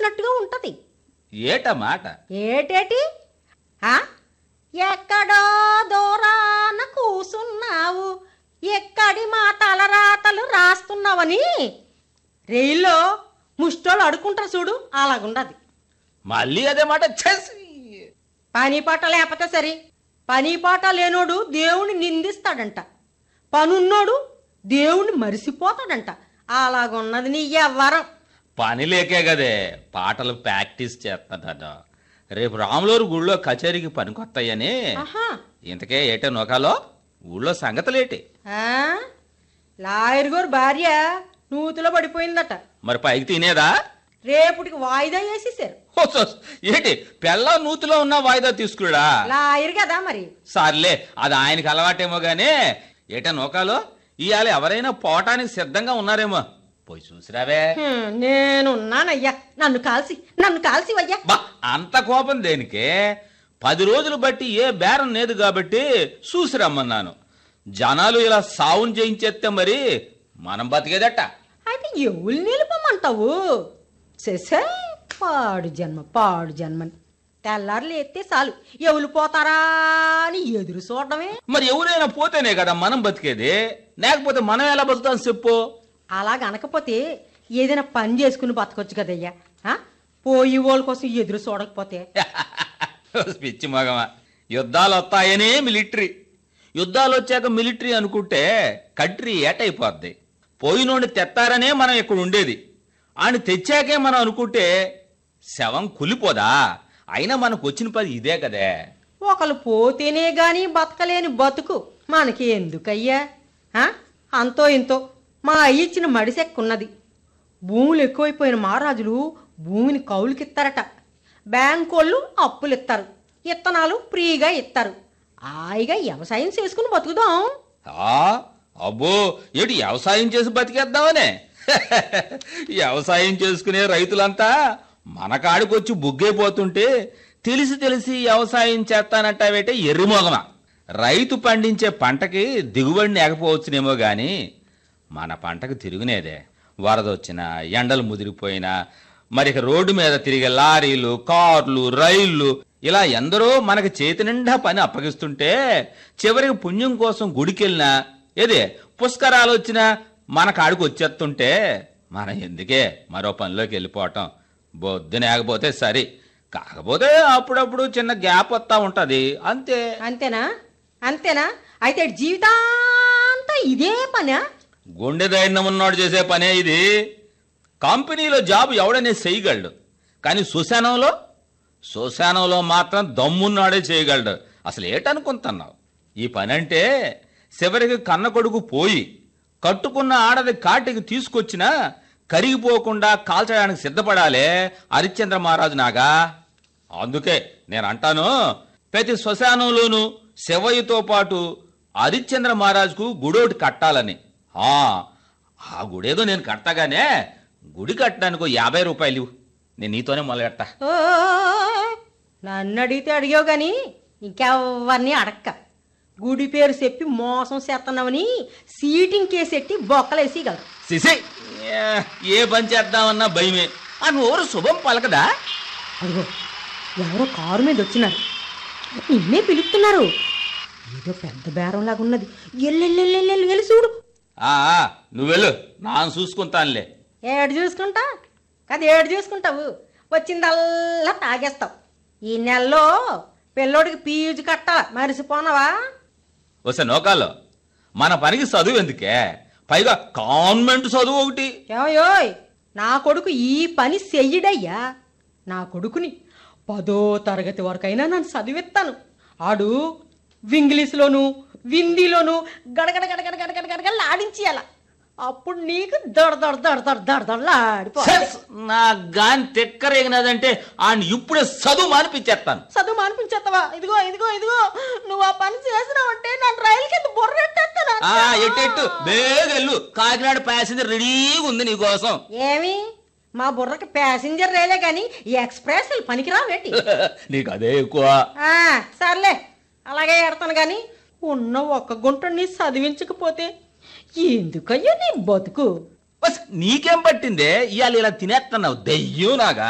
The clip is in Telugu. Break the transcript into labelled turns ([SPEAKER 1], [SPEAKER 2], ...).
[SPEAKER 1] అన్నట్టుగా ఉంటది
[SPEAKER 2] ఏట మాట
[SPEAKER 1] ఏటేటి ఆ? ఎక్కడో దూరాన కూసున్నావు ఎక్కడి మా తలరాతలు రాస్తున్నావని రైల్లో ముష్టోళ్ళు అడుకుంటారు చూడు అలాగుండదు
[SPEAKER 2] మళ్ళీ అదే మాట ఛస్!
[SPEAKER 1] పని పాట లేకపోతే సరే పని పాట లేనోడు దేవుని నిందిస్తాడంట పనున్నోడు దేవుని మరిసిపోతాడంట అలాగున్నది నీ ఎవ్వరం
[SPEAKER 2] పని లేకే కదే పాటలు ప్రాక్టీస్ చేస్తాడట రేపు రాములూరు గుళ్ళో కచేరీకి పనికొస్తాయని
[SPEAKER 1] ఆహా
[SPEAKER 2] ఇంతకే ఏటే నొకాలో ఊళ్ళో సంగతులేటి
[SPEAKER 1] ఆ? లాయర్ గారు భార్య నూతిలో పడిపోయిందట
[SPEAKER 2] మరి పైకి తినేదా
[SPEAKER 1] రేపుటికి వాయిదా వేసేసారు
[SPEAKER 2] ఓ సోస్, ఏంటి పెళ్ళ నూతిలో ఉన్న వాయిదా తీసుకురా
[SPEAKER 1] లాయర్ కదా మరి
[SPEAKER 2] సర్లే అది ఆయనకి అలవాటేమో గానీ ఏటా నోకాలో ఇవాళ ఎవరైనా పోవటానికి సిద్ధంగా ఉన్నారేమో పోయి చూసిరావే
[SPEAKER 1] హ్మ్, నేనున్నానయ్యా నన్ను కాల్సి నన్ను కాల్సి అయ్యా
[SPEAKER 2] బా అంత కోపం దేనికే పది రోజులు బట్టి ఏ బేరం లేదు కాబట్టి చూసి రమ్మన్నాను జనాలు ఇలా సావును చేయించేస్తే మరి మనం బతికేదట
[SPEAKER 1] అయితే ఎవరు నిలుపమంటావు చేసే పాడు జన్మ పాడు జన్మని తెల్లారులు ఎత్తే చాలు ఎవరు పోతారా అని ఎదురు చూడడమే
[SPEAKER 2] మరి ఎవరైనా పోతేనే కదా మనం బతికేది లేకపోతే మనం ఎలా బతుకుతాం చెప్పు
[SPEAKER 1] అలా గనకపోతే ఏదైనా పని చేసుకుని బతకొచ్చు కదయ్యా ఆ? పోయి వాళ్ళ కోసం ఎదురు చూడకపోతే
[SPEAKER 2] పిచ్చి మగమా యుద్ధాలు వస్తాయనే మిలిటరీ యుద్ధాలు వచ్చాక మిలిటరీ అనుకుంటే కంట్రీ ఏటైపోద్ది పోయినోడిని తెత్తారనే మనం ఇక్కడ ఉండేది ఆయన తెచ్చాకే మనం అనుకుంటే శవం కులిపోదా అయినా మనకు వచ్చిన పది ఇదే కదే
[SPEAKER 1] ఒకళ్ళు పోతేనే గాని బతకలేని బతుకు మనకి ఎందుకయ్యా ఆ? అంతో ఇంతో మా అయ్య ఇచ్చిన మడిసెక్కున్నది భూములు ఎక్కువైపోయిన మహారాజులు భూమిని కౌలుకిస్తారట బ్యాంకోళ్ళు అప్పులు ఇస్తారు ఇత్తనాలు ఫ్రీగా ఇస్తారు హాయిగా వ్యవసాయం చేసుకుని బతుకుదాం
[SPEAKER 2] ఆ అబ్బో ఏటి వ్యవసాయం చేసి బతికేద్దామనే వ్యవసాయం చేసుకునే రైతులంతా మన కాడికొచ్చి బుగ్గైపోతుంటే తెలిసి తెలిసి వ్యవసాయం చేస్తానంటావేటే ఎర్రిమోగమా రైతు పండించే పంటకి దిగుబడి లేకపోవచ్చునేమో గాని మన పంటకు తిరుగునేదే వరద వచ్చినా ఎండలు ముదిరిపోయినా మరి ఇక రోడ్డు మీద తిరిగే లారీలు కార్లు రైళ్లు ఇలా ఎందరో మనకి చేతి నిండా పని అప్పగిస్తుంటే చివరికి పుణ్యం కోసం గుడికెళ్ళినా ఏదే పుష్కరాలు వచ్చినా మన కాడికి వచ్చేస్తుంటే మనం ఎందుకే మరో పనిలోకి వెళ్ళిపోవటం బొద్దునేకపోతే సరి కాకపోతే అప్పుడప్పుడు చిన్న గ్యాప్ వస్తా ఉంటది అంతే
[SPEAKER 1] అంతేనా అంతేనా అయితే జీవితాంతా ఇదే పనా
[SPEAKER 2] గుండె ధైర్యం ఉన్నోడు చేసే పనే ఇది కంపెనీలో జాబ్ ఎవడనే చేయగలడు కానీ శ్మశానంలో శ్మశానంలో మాత్రం దమ్మున్నాడే చేయగలడు అసలు ఏటనుకుంటున్నావు ఈ పని అంటే చివరికి కన్న కొడుకు పోయి కట్టుకున్న ఆడది కాటికి తీసుకొచ్చినా కరిగిపోకుండా కాల్చడానికి సిద్ధపడాలే హరిశ్చంద్ర మహారాజు నాగా అందుకే నేను అంటాను ప్రతి శ్మశానంలోనూ శివయ్యతో పాటు హరిశ్చంద్ర మహారాజుకు గుడోటి కట్టాలని ఆ ఆ గుడేదో నేను కడతాగానే గుడి కట్టడానికి ఓ యాభై రూపాయలు ఇవ్వు. నేను నీతోనే మొదలెడతా
[SPEAKER 1] ఓ, నన్ను అడిగితే అడిగావు గాని ఇంకెవరిని అడక్క గుడి పేరు చెప్పి మోసం చేస్తున్నావని సీటింగ్ కేసెట్టి బొక్కలేసేయగలరు
[SPEAKER 2] సిసి ఏ- ఏ పని చేద్దామన్నా భయమే ఆ నోరు శుభం పలకదా
[SPEAKER 1] అదిగో ఎవరో కారు మీద వచ్చినారు నిన్నే పిలుస్తున్నారు ఏదో పెద్ద బేరంలాగా ఉన్నది ఎల్లెల్లెల్లెల్లి వెళ్ళి చూడు
[SPEAKER 2] ఆ ఆ, నువ్వెళ్ళు నాను చూసుకుంటానులే
[SPEAKER 1] ఏడు చూసుకుంటా కదా ఏడు చూసుకుంటావు వచ్చిందల్లా తాగేస్తావు ఈ నెలలో పిల్లోడికి పీజు కట్టాల మరిసిపోనవా
[SPEAKER 2] వస్తే నోకాలో మన పనికి చదువు ఎందుకే పైగా కాన్వెంట్ చదువు ఒకటి
[SPEAKER 1] ఏమయ్యోయ్ నా కొడుకు ఈ పని చెయ్యడయ్యా నా కొడుకుని పదో తరగతి వరకైనా నన్ను చదివిస్తాను ఆడు ఇంగ్లీష్లోను విందీలోను గడగడ గడగడ గడగడ గడగడ ఆడించేయాల అప్పుడు నీకు దడ దడ దడ దడ దడ దడలాడిపో
[SPEAKER 2] సెస్, నా గాని తెక్కరేగినదంటే ఆయన ఇప్పుడే చదువు మానిపించేస్తాను
[SPEAKER 1] చదువు మానిపించేస్తావా ఇదిగో ఇదిగో ఇదిగో నువ్వు ఆ పని చేసినావంటే నన్ను రైలు కింద బొర్రెట్టేస్తాను
[SPEAKER 2] ఆ ఎట్టెట్టు బేగెళ్ళు కాకినాడ ప్యాసింజర్ రెడీగా ఉంది నీకోసం
[SPEAKER 1] ఏమి మా బుర్రకి ప్యాసింజర్ రైలే కానీ ఈ ఎక్స్ప్రెస్ పనికిరావేటి
[SPEAKER 2] నీకు అదే ఎక్కువ
[SPEAKER 1] ఆ, సర్లే అలాగే ఎడతాను కానీ ఉన్న ఒక్క గుంటని చదివించకపోతే ఎందుకయ్యో నీ బతుకు
[SPEAKER 2] బస్ నీకేం పట్టిందే ఇవాళ ఇలా తినేస్తున్నావు దెయ్యం నాగా